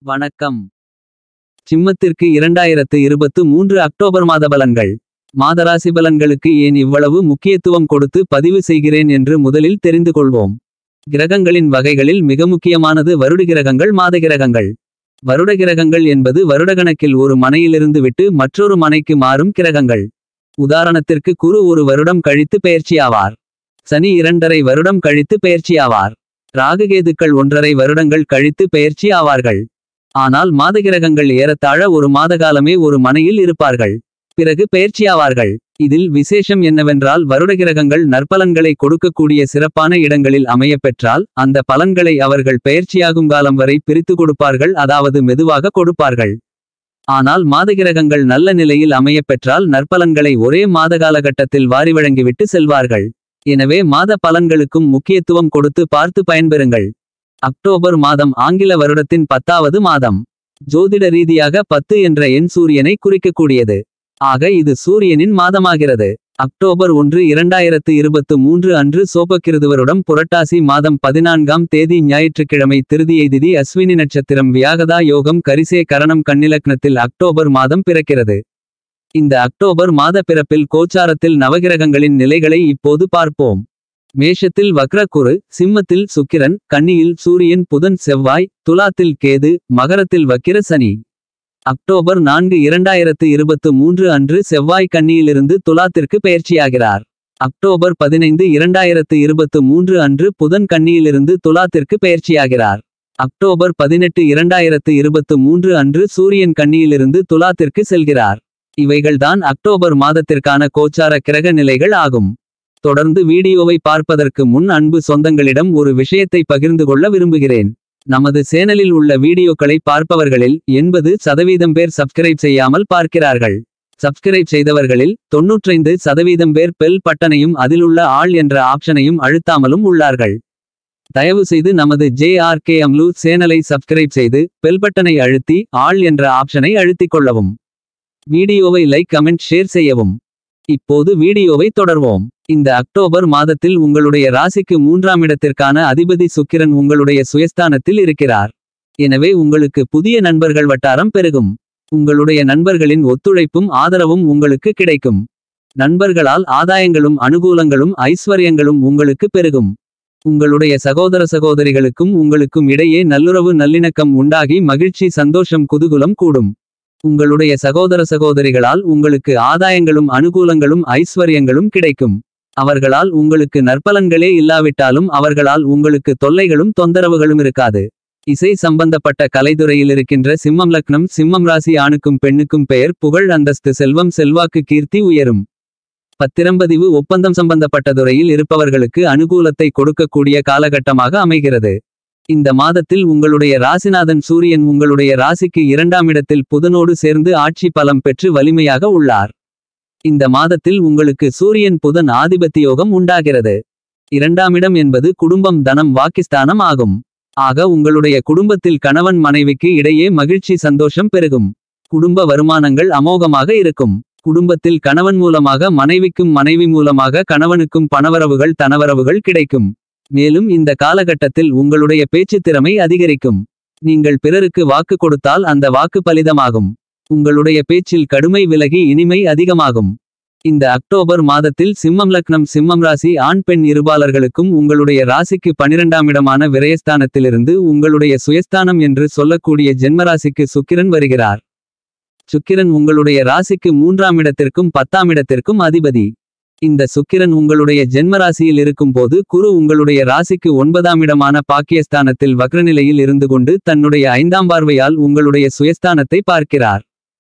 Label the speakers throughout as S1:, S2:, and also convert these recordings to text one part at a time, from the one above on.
S1: வணக்கம் சிம்மத்திற்கு இரண்டாயிரத்து இருபத்து மூன்று அக்டோபர் மாத பலன்கள் மாதராசி பலன்களுக்கு ஏன் இவ்வளவு முக்கியத்துவம் கொடுத்து பதிவு செய்கிறேன் என்று முதலில் தெரிந்து கொள்வோம் கிரகங்களின் வகைகளில் மிக முக்கியமானது வருட கிரகங்கள் மாத கிரகங்கள் வருட கிரகங்கள் என்பது வருடகணக்கில் ஒரு மனையிலிருந்து விட்டு மற்றொரு மனைக்கு மாறும் கிரகங்கள் உதாரணத்திற்கு குரு ஒரு வருடம் கழித்து பெயர்ச்சியாவார் சனி இரண்டரை வருடம் கழித்து பெயர்ச்சியாவார் ராகுகேதுக்கள் ஒன்றரை வருடங்கள் கழித்து பெயர்ச்சி ஆவார்கள் ஆனால் மாதகிரகங்கள் ஏறத்தாழ ஒரு மாதகாலமே ஒரு மனையில் இருப்பார்கள் பிறகு பெயர்ச்சியாவார்கள் இதில் விசேஷம் என்னவென்றால் வருடகிரகங்கள் நற்பலன்களை கொடுக்கக்கூடிய சிறப்பான இடங்களில் அமையப் பெற்றால் அந்த பலன்களை அவர்கள் பெயர்ச்சியாகும் காலம் வரை பிரித்து கொடுப்பார்கள் அதாவது மெதுவாக கொடுப்பார்கள் ஆனால் மாதகிரகங்கள் நல்ல நிலையில் அமையப் பெற்றால் நற்பலன்களை ஒரே மாத காலகட்டத்தில் வாரி வழங்கிவிட்டு செல்வார்கள் எனவே மாத பலன்களுக்கும் முக்கியத்துவம் கொடுத்து பார்த்து பயன்பெறுங்கள் அக்டோபர் மாதம் ஆங்கில வருடத்தின் பத்தாவது மாதம் ஜோதிட ரீதியாக பத்து என்ற எண் சூரியனை குறிக்கக்கூடியது ஆக இது சூரியனின் மாதமாகிறது அக்டோபர் ஒன்று இரண்டாயிரத்து இருபத்து மூன்று அன்று சோபக்கிருதுவருடம் புரட்டாசி மாதம் பதினான்காம் தேதி ஞாயிற்றுக்கிழமை திருதியை திதி அஸ்வினி நட்சத்திரம் வியாகதா யோகம் கரிசே கரணம் கண்ணிலக்னத்தில் அக்டோபர் மாதம் பிறக்கிறது இந்த அக்டோபர் மாத பிறப்பில் கோச்சாரத்தில் நவகிரகங்களின் நிலைகளை இப்போது பார்ப்போம் மேஷத்தில் வக்ரகுரு சிம்மத்தில் சுக்கிரன் கன்னியில் சூரியன் புதன் செவ்வாய் துலாத்தில் கேது மகரத்தில் வக்கிர சனி அக்டோபர் நான்கு இரண்டாயிரத்து இருபத்து மூன்று அன்று செவ்வாய் கன்னியிலிருந்து துலாத்திற்கு பெயர்ச்சியாகிறார் அக்டோபர் பதினைந்து இரண்டாயிரத்து இருபத்து மூன்று அன்று புதன் கன்னியிலிருந்து துலாத்திற்கு பெயர்ச்சியாகிறார் அக்டோபர் பதினெட்டு இரண்டாயிரத்து இருபத்து மூன்று அன்று சூரியன் கன்னியிலிருந்து துலாத்திற்கு செல்கிறார் இவைகள்தான் அக்டோபர் மாதத்திற்கான கோச்சார கிரக நிலைகள் ஆகும் தொடர்ந்து வீடியோவை பார்ப்பதற்கு முன் அன்பு சொந்தங்களிடம் ஒரு விஷயத்தை பகிர்ந்து கொள்ள விரும்புகிறேன் நமது சேனலில் உள்ள வீடியோக்களை பார்ப்பவர்களில் எண்பது சதவீதம் பேர் சப்ஸ்கிரைப் செய்யாமல் பார்க்கிறார்கள் சப்ஸ்கிரைப் செய்தவர்களில் தொன்னூற்றைந்து சதவீதம் பேர் பெல் பட்டனையும் அதிலுள்ள ஆள் என்ற ஆப்ஷனையும் அழுத்தாமலும் உள்ளார்கள் தயவு செய்து நமது ஜே ஆர் கே அம்லு சேனலை சப்ஸ்கிரைப் செய்து பெல் பட்டனை அழுத்தி ஆள் என்ற ஆப்ஷனை அழுத்திக் கொள்ளவும் வீடியோவை லைக் கமெண்ட் ஷேர் செய்யவும் இப்போது வீடியோவை தொடர்வோம் இந்த அக்டோபர் மாதத்தில் உங்களுடைய ராசிக்கு மூன்றாம் இடத்திற்கான அதிபதி சுக்கிரன் உங்களுடைய சுயஸ்தானத்தில் இருக்கிறார் எனவே உங்களுக்கு புதிய நண்பர்கள் வட்டாரம் பெருகும் உங்களுடைய நண்பர்களின் ஒத்துழைப்பும் ஆதரவும் உங்களுக்கு கிடைக்கும் நண்பர்களால் ஆதாயங்களும் அனுகூலங்களும் ஐஸ்வர்யங்களும் உங்களுக்கு பெருகும் உங்களுடைய சகோதர சகோதரிகளுக்கும் உங்களுக்கும் இடையே நல்லுறவு நல்லிணக்கம் உண்டாகி மகிழ்ச்சி சந்தோஷம் குதூகுலம் கூடும் உங்களுடைய சகோதர சகோதரிகளால் உங்களுக்கு ஆதாயங்களும் அனுகூலங்களும் ஐஸ்வர்யங்களும் கிடைக்கும் அவர்களால் உங்களுக்கு நற்பலன்களே இல்லாவிட்டாலும் அவர்களால் உங்களுக்கு தொல்லைகளும் தொந்தரவுகளும் இருக்காது இசை சம்பந்தப்பட்ட கலைத்துறையில் இருக்கின்ற சிம்மம் லக்னம் சிம்மம் ராசி ஆணுக்கும் பெண்ணுக்கும் பெயர் புகழ் அந்தஸ்து செல்வம் செல்வாக்கு கீர்த்தி உயரும் பத்திரம்பதிவு ஒப்பந்தம் சம்பந்தப்பட்ட துறையில் இருப்பவர்களுக்கு அனுகூலத்தை கொடுக்கக்கூடிய காலகட்டமாக அமைகிறது இந்த மாதத்தில் உங்களுடைய ராசிநாதன் சூரியன் உங்களுடைய ராசிக்கு இரண்டாம் இடத்தில் புதனோடு சேர்ந்து ஆட்சி பலம் பெற்று வலிமையாக உள்ளார் இந்த மாதத்தில் உங்களுக்கு சூரியன் புதன் ஆதிபத்தியோகம் உண்டாகிறது இரண்டாமிடம் என்பது குடும்பம் தனம் வாக்கிஸ்தானம் ஆகும் ஆக உங்களுடைய குடும்பத்தில் கணவன் மனைவிக்கு இடையே மகிழ்ச்சி சந்தோஷம் பெருகும் குடும்ப வருமானங்கள் அமோகமாக இருக்கும் குடும்பத்தில் கணவன் மூலமாக மனைவிக்கும் மனைவி மூலமாக கணவனுக்கும் பணவரவுகள் தனவரவுகள் கிடைக்கும் மேலும் இந்த காலகட்டத்தில் உங்களுடைய பேச்சு திறமை அதிகரிக்கும் நீங்கள் பிறருக்கு வாக்கு கொடுத்தால் அந்த வாக்கு பலிதமாகும் உங்களுடைய பேச்சில் கடுமை விலகி இனிமை அதிகமாகும் இந்த அக்டோபர் மாதத்தில் சிம்மம் லக்னம் சிம்மம் ராசி ஆண் பெண் இருபாலர்களுக்கும் உங்களுடைய ராசிக்கு பனிரெண்டாம் இடமான விரயஸ்தானத்திலிருந்து உங்களுடைய சுயஸ்தானம் என்று சொல்லக்கூடிய ஜென்மராசிக்கு சுக்கிரன் வருகிறார் சுக்கிரன் உங்களுடைய ராசிக்கு மூன்றாம் இடத்திற்கும் பத்தாம் இடத்திற்கும் அதிபதி இந்த சுக்கிரன் உங்களுடைய ஜென்மராசியில் இருக்கும்போது குரு உங்களுடைய ராசிக்கு ஒன்பதாம் இடமான பாக்கியஸ்தானத்தில் வக்ரநிலையில் இருந்து கொண்டு தன்னுடைய ஐந்தாம் பார்வையால் உங்களுடைய சுயஸ்தானத்தை பார்க்கிறார்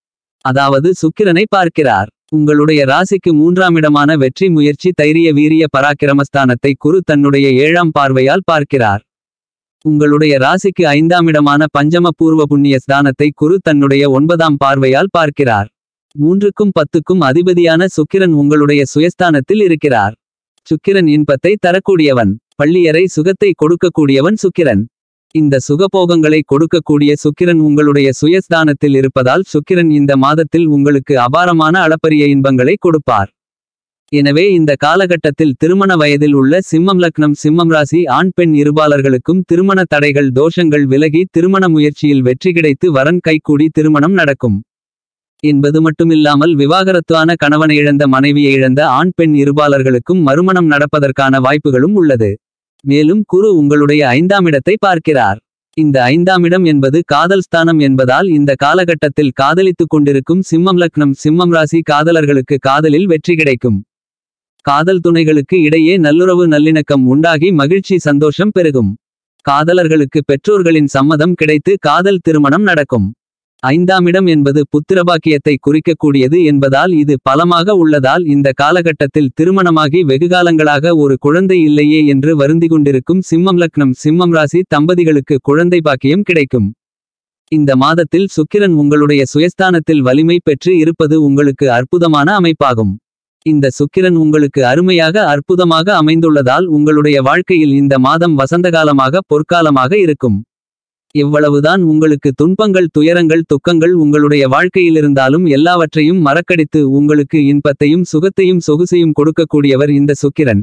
S1: அதாவது சுக்கிரனை பார்க்கிறார் உங்களுடைய ராசிக்கு மூன்றாம் இடமான வெற்றி முயற்சி தைரிய வீரிய பராக்கிரமஸ்தானத்தை குரு தன்னுடைய ஏழாம் பார்வையால் பார்க்கிறார் உங்களுடைய ராசிக்கு ஐந்தாம் இடமான பஞ்சம பூர்வ புண்ணிய ஸ்தானத்தை குரு தன்னுடைய ஒன்பதாம் பார்வையால் பார்க்கிறார் மூன்றுக்கும் பத்துக்கும் அதிபதியான சுக்கிரன் உங்களுடைய சுயஸ்தானத்தில் இருக்கிறார் சுக்கிரன் இன்பத்தை தரக்கூடியவன் பள்ளியறை சுகத்தை கொடுக்கக்கூடியவன் சுக்கிரன் இந்த சுகபோகங்களை கொடுக்கக்கூடிய சுக்கிரன் உங்களுடைய சுயஸ்தானத்தில் இருப்பதால் சுக்கிரன் இந்த மாதத்தில் உங்களுக்கு அபாரமான அளப்பரிய இன்பங்களை கொடுப்பார் எனவே இந்த காலகட்டத்தில் திருமண வயதில் உள்ள சிம்மம் லக்னம் சிம்மம் ராசி ஆண் பெண் இருபாலர்களுக்கும் திருமண தடைகள் தோஷங்கள் விலகி திருமண முயற்சியில் வெற்றி கிடைத்து வரன் கைகூடி திருமணம் நடக்கும் என்பது மட்டுமில்லாமல் விவாகரத்தான கணவனை இழந்த மனைவியை இழந்த ஆண் பெண் இருபாலர்களுக்கும் மறுமணம் நடப்பதற்கான வாய்ப்புகளும் உள்ளது மேலும் குரு உங்களுடைய ஐந்தாம் இடத்தை பார்க்கிறார் இந்த ஐந்தாம் இடம் என்பது காதல் ஸ்தானம் என்பதால் இந்த காலகட்டத்தில் காதலித்துக் கொண்டிருக்கும் சிம்மம் லக்னம் சிம்மம் ராசி காதலர்களுக்கு காதலில் வெற்றி கிடைக்கும் காதல் துணைகளுக்கு இடையே நல்லுறவு நல்லிணக்கம் உண்டாகி மகிழ்ச்சி சந்தோஷம் பெருகும் காதலர்களுக்கு பெற்றோர்களின் சம்மதம் கிடைத்து காதல் திருமணம் நடக்கும் ஐந்தாம் இடம் என்பது புத்திரபாக்கியத்தை குறிக்கக்கூடியது என்பதால் இது பலமாக உள்ளதால் இந்த காலகட்டத்தில் திருமணமாகி வெகுகாலங்களாக ஒரு குழந்தை இல்லையே என்று வருந்திக் கொண்டிருக்கும் சிம்மம் லக்னம் சிம்மம் ராசி தம்பதிகளுக்கு குழந்தை பாக்கியம் கிடைக்கும் இந்த மாதத்தில் சுக்கிரன் உங்களுடைய சுயஸ்தானத்தில் வலிமை பெற்று இருப்பது உங்களுக்கு அற்புதமான அமைப்பாகும் இந்த சுக்கிரன் உங்களுக்கு அருமையாக அற்புதமாக அமைந்துள்ளதால் உங்களுடைய வாழ்க்கையில் இந்த மாதம் வசந்தகாலமாக பொற்காலமாக இருக்கும் எவ்வளவுதான் உங்களுக்கு துன்பங்கள் துயரங்கள் துக்கங்கள் உங்களுடைய வாழ்க்கையிலிருந்தாலும் எல்லாவற்றையும் மறக்கடித்து உங்களுக்கு இன்பத்தையும் சுகத்தையும் சொகுசையும் கொடுக்கக்கூடியவர் இந்த சுக்கிரன்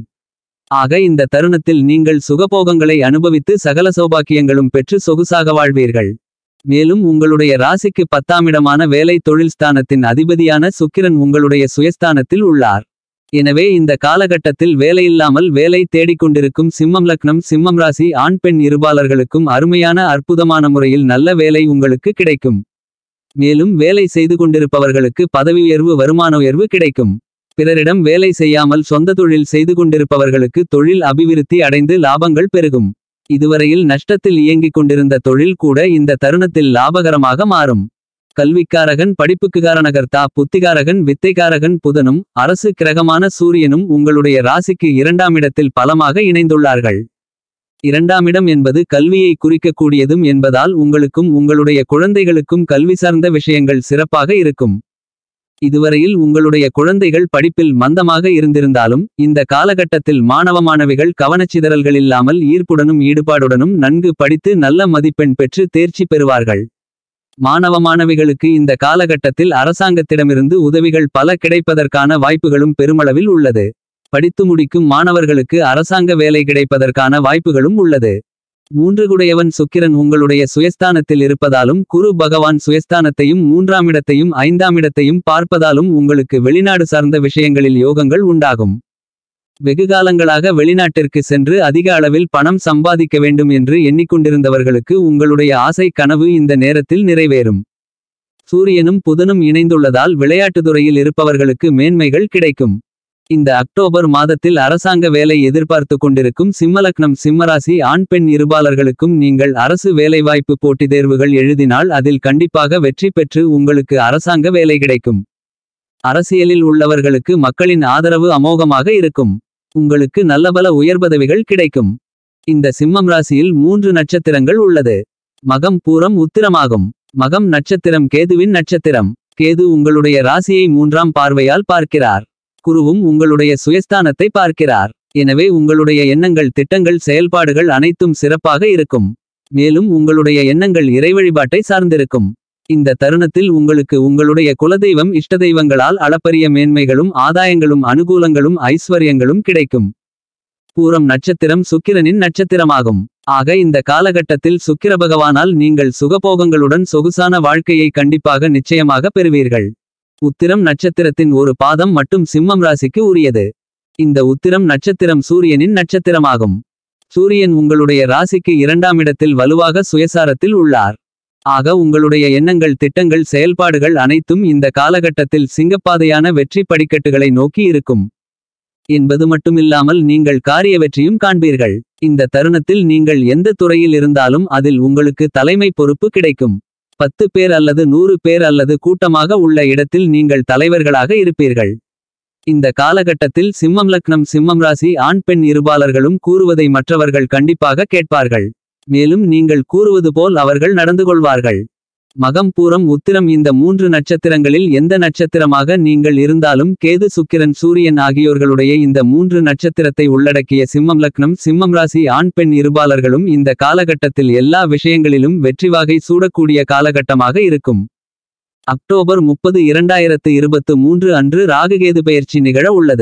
S1: ஆக இந்த தருணத்தில் நீங்கள் சுகபோகங்களை அனுபவித்து சகல சௌபாக்கியங்களும் பெற்று சொகுசாக வாழ்வீர்கள் மேலும் உங்களுடைய ராசிக்கு பத்தாமிடமான வேலை தொழில் ஸ்தானத்தின் அதிபதியான சுக்கிரன் உங்களுடைய சுயஸ்தானத்தில் உள்ளார் எனவே இந்த காலகட்டத்தில் வேலையில்லாமல் வேலை தேடிக்கொண்டிருக்கும் சிம்மம் லக்னம் சிம்மம் ராசி ஆண் பெண் இருபாலர்களுக்கும் அருமையான அற்புதமான முறையில் நல்ல வேலை உங்களுக்கு கிடைக்கும் மேலும் வேலை செய்து கொண்டிருப்பவர்களுக்கு பதவி உயர்வு வருமான உயர்வு கிடைக்கும் பிறரிடம் வேலை செய்யாமல் சொந்த தொழில் செய்து கொண்டிருப்பவர்களுக்கு தொழில் அபிவிருத்தி அடைந்து லாபங்கள் பெருகும் இதுவரையில் நஷ்டத்தில் இயங்கிக் கொண்டிருந்த தொழில் கூட இந்த தருணத்தில் லாபகரமாக மாறும் கல்விக்காரகன் படிப்புக்குகாரனகர்த்தா புத்திகாரகன் வித்தைக்காரகன் புதனும் அரசு கிரகமான சூரியனும் உங்களுடைய ராசிக்கு இரண்டாம் இடத்தில் பலமாக இணைந்துள்ளார்கள் இரண்டாம் இடம் என்பது கல்வியை குறிக்கக்கூடியதும் என்பதால் உங்களுக்கும் உங்களுடைய குழந்தைகளுக்கும் கல்வி சார்ந்த விஷயங்கள் சிறப்பாக இருக்கும் இதுவரையில் உங்களுடைய குழந்தைகள் படிப்பில் மந்தமாக இருந்திருந்தாலும் இந்த காலகட்டத்தில் மாணவ மாணவிகள் கவனச்சிதறல்கள் இல்லாமல் ஈர்ப்புடனும் ஈடுபாடுடனும் நன்கு படித்து நல்ல மதிப்பெண் பெற்று தேர்ச்சி பெறுவார்கள் மாணவ மாணவிகளுக்கு இந்த காலகட்டத்தில் அரசாங்கத்திடமிருந்து உதவிகள் பல கிடைப்பதற்கான வாய்ப்புகளும் பெருமளவில் உள்ளது படித்து முடிக்கும் மாணவர்களுக்கு அரசாங்க வேலை கிடைப்பதற்கான வாய்ப்புகளும் உள்ளது மூன்று குடையவன் சுக்கிரன் உங்களுடைய சுயஸ்தானத்தில் இருப்பதாலும் குரு பகவான் சுயஸ்தானத்தையும் மூன்றாம் இடத்தையும் ஐந்தாம் இடத்தையும் பார்ப்பதாலும் உங்களுக்கு வெளிநாடு சார்ந்த விஷயங்களில் யோகங்கள் உண்டாகும் வெகுகாலங்களாக வெளிநாட்டிற்கு சென்று அதிக அளவில் பணம் சம்பாதிக்க வேண்டும் என்று எண்ணிக்கொண்டிருந்தவர்களுக்கு உங்களுடைய ஆசை கனவு இந்த நேரத்தில் நிறைவேறும் சூரியனும் புதனும் இணைந்துள்ளதால் விளையாட்டுத்துறையில் இருப்பவர்களுக்கு மேன்மைகள் கிடைக்கும் இந்த அக்டோபர் மாதத்தில் அரசாங்க வேலை எதிர்பார்த்து கொண்டிருக்கும் சிம்மலக்னம் சிம்மராசி ஆண் பெண் இருபாலர்களுக்கும் நீங்கள் அரசு வேலைவாய்ப்பு போட்டித் தேர்வுகள் எழுதினால் அதில் கண்டிப்பாக வெற்றி பெற்று உங்களுக்கு அரசாங்க வேலை கிடைக்கும் அரசியலில் உள்ளவர்களுக்கு மக்களின் ஆதரவு அமோகமாக இருக்கும் உங்களுக்கு நல்லபல உயர்பதவிகள் கிடைக்கும் இந்த சிம்மம் ராசியில் மூன்று நட்சத்திரங்கள் உள்ளது மகம் பூரம் உத்திரமாகும் மகம் நட்சத்திரம் கேதுவின் நட்சத்திரம் கேது உங்களுடைய ராசியை மூன்றாம் பார்வையால் பார்க்கிறார் குருவும் உங்களுடைய சுயஸ்தானத்தை பார்க்கிறார் எனவே உங்களுடைய எண்ணங்கள் திட்டங்கள் செயல்பாடுகள் அனைத்தும் சிறப்பாக இருக்கும் மேலும் உங்களுடைய எண்ணங்கள் இறைவழிபாட்டை சார்ந்திருக்கும் இந்த தருணத்தில் உங்களுக்கு உங்களுடைய குலதெய்வம் இஷ்டதெய்வங்களால் அளப்பரிய மேன்மைகளும் ஆதாயங்களும் அனுகூலங்களும் ஐஸ்வர்யங்களும் கிடைக்கும் பூரம் நட்சத்திரம் சுக்கிரனின் நட்சத்திரமாகும் ஆக இந்த காலகட்டத்தில் சுக்கிர பகவானால் நீங்கள் சுகபோகங்களுடன் சொகுசான வாழ்க்கையை கண்டிப்பாக நிச்சயமாக பெறுவீர்கள் உத்திரம் நட்சத்திரத்தின் ஒரு பாதம் மட்டும் சிம்மம் ராசிக்கு உரியது இந்த உத்திரம் நட்சத்திரம் சூரியனின் நட்சத்திரமாகும் சூரியன் உங்களுடைய ராசிக்கு இரண்டாம் இடத்தில் வலுவாக சுயசாரத்தில் உள்ளார் ஆக உங்களுடைய எண்ணங்கள் திட்டங்கள் செயல்பாடுகள் அனைத்தும் இந்த காலகட்டத்தில் சிங்கப்பாதையான வெற்றி படிக்கட்டுகளை நோக்கி இருக்கும் என்பது மட்டுமில்லாமல் நீங்கள் காரிய வெற்றியும் காண்பீர்கள் இந்த தருணத்தில் நீங்கள் எந்த துறையில் இருந்தாலும் அதில் உங்களுக்கு தலைமை பொறுப்பு கிடைக்கும் பத்து பேர் அல்லது நூறு பேர் அல்லது கூட்டமாக உள்ள இடத்தில் நீங்கள் தலைவர்களாக இருப்பீர்கள் இந்த காலகட்டத்தில் சிம்மம் லக்னம் சிம்மம் ராசி ஆண் பெண் இருபாலர்களும் கூறுவதை மற்றவர்கள் கண்டிப்பாக கேட்பார்கள் மேலும் நீங்கள் கூறுவது போல் அவர்கள் நடந்து கொள்வார்கள் மகம் பூரம் உத்திரம் இந்த மூன்று நட்சத்திரங்களில் எந்த நட்சத்திரமாக நீங்கள் இருந்தாலும் கேது சுக்கிரன் சூரியன் ஆகியோர்களுடைய இந்த மூன்று நட்சத்திரத்தை உள்ளடக்கிய சிம்மம் லக்னம் சிம்மம் ராசி ஆண் பெண் இருபாலர்களும் இந்த காலகட்டத்தில் எல்லா விஷயங்களிலும் வெற்றிவாகை சூடக்கூடிய காலகட்டமாக இருக்கும் அக்டோபர் முப்பது இரண்டாயிரத்து இருபத்து மூன்று அன்று ராகுகேது பெயர்ச்சி நிகழ உள்ளது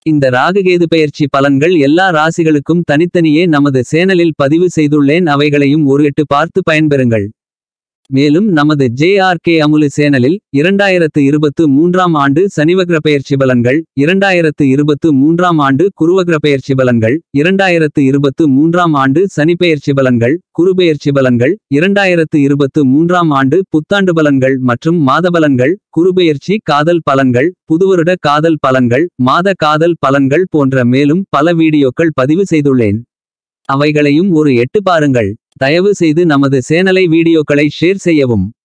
S1: இந்த ராகுகேது பெயர்ச்சி பலன்கள் எல்லா ராசிகளுக்கும் தனித்தனியே நமது சேனலில் பதிவு செய்துள்ளேன் அவைகளையும் ஒரு எட்டு பார்த்து பயன்பெறுங்கள் மேலும் நமது ஜேஆர்கே அமுலு சேனலில் இரண்டாயிரத்து இருபத்து மூன்றாம் ஆண்டு சனிவக்ர பெயர்ச்சி பலன்கள் இரண்டாயிரத்து இருபத்து மூன்றாம் ஆண்டு குருவக்ர பெயர்ச்சி பலன்கள் இரண்டாயிரத்து இருபத்து மூன்றாம் ஆண்டு சனி பெயர்ச்சி பலன்கள் குருபெயர்ச்சி பலன்கள் இரண்டாயிரத்து இருபத்து மூன்றாம் ஆண்டு புத்தாண்டு பலன்கள் மற்றும் மாத பலன்கள் குருபெயர்ச்சி காதல் பலன்கள் புதுவருட காதல் பலன்கள் மாத காதல் பலன்கள் போன்ற மேலும் பல வீடியோக்கள் பதிவு செய்துள்ளேன் அவைகளையும் ஒரு எட்டு பாருங்கள் தயவு செய்து நமது சேனலை வீடியோக்களை ஷேர் செய்யவும்